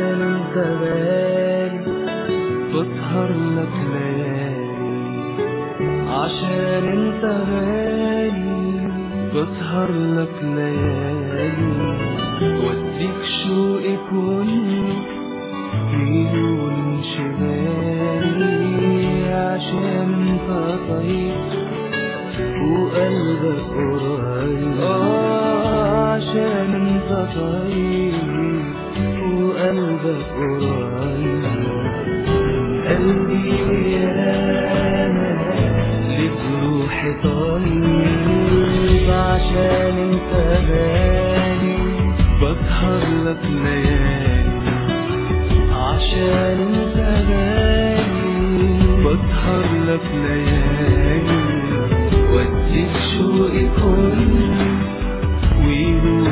عشان انت غالي بسهر لك ليالي عشان انت غالي بسهر لك ليالي واديك شوقي كله مليون انشغالي عشان انت طيب وقلبك قريب آه عشان انت طيب وقلبك قريب قلبي ويانا لك روحي طيب عشان انت غالي بسهر لك ليالي عشان انت غالي بسهر لك ليالي واديك شوقي كله ويدوم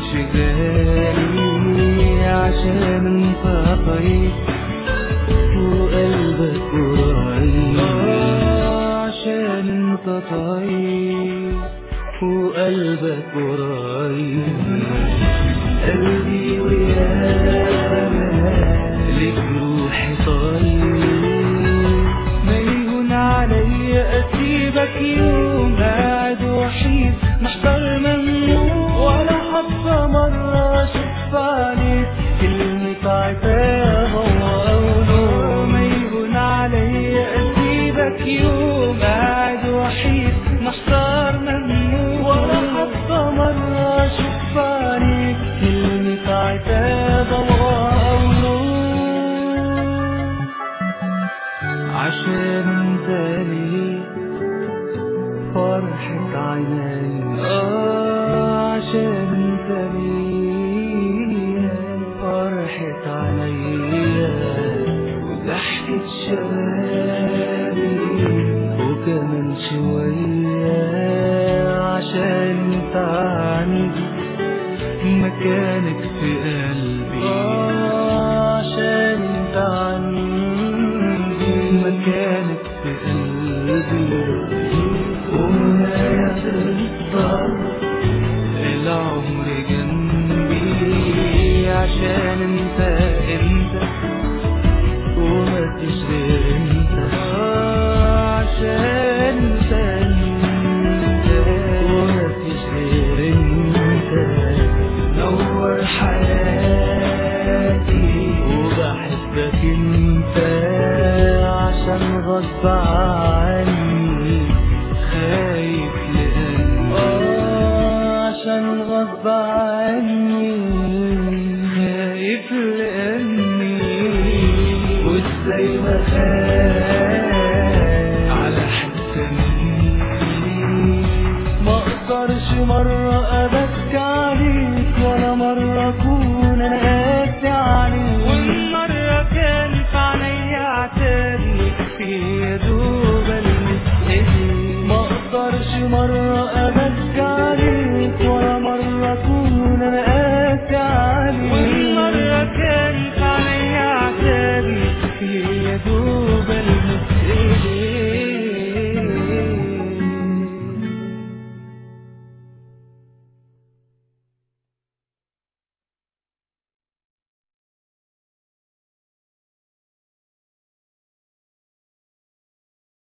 انشغالي عشان انت طيب وقلبك قريب عشان انت طيب وقلبك قريب قلبي ويانا لك روحي طيب ما يهون عليا اسيبك يوم قاعد وحيد محتار ممنوع ولا حتى مرة اشوف عليك كلمة عتاب وقوله ما يهون عليا اسيبك يوم قاعد وحيد محتار ممنوع ولا حتى مرة اشوف عليك كلمة عتاب وقوله عشان انت ليه فرحة عيني آه عشان انت ليه فرحة عينيا وضحكة شبابي وكمان شوية عشان انت عندي مكانك في قلبي آه عشان انت عندي مكانك في قلبي وما تفضل العمر جنبي عشان انت انت وما تشغل انت آه عشان انت انت وما تشغل انت نور حياتي وبحبك انت عشان غصب عني خايف لقلبي آه عشان غصب عني خايف لقلبي وازاي ما خايف على حتة مني ما اقدرش مرة ابكي عليك ولا مرة اكون انا قاسي عليك والمرة كان في عينيا عتابي في يا دوب المس ايديك ما اقدرش مرة ابكي عليك ولا مرة اكون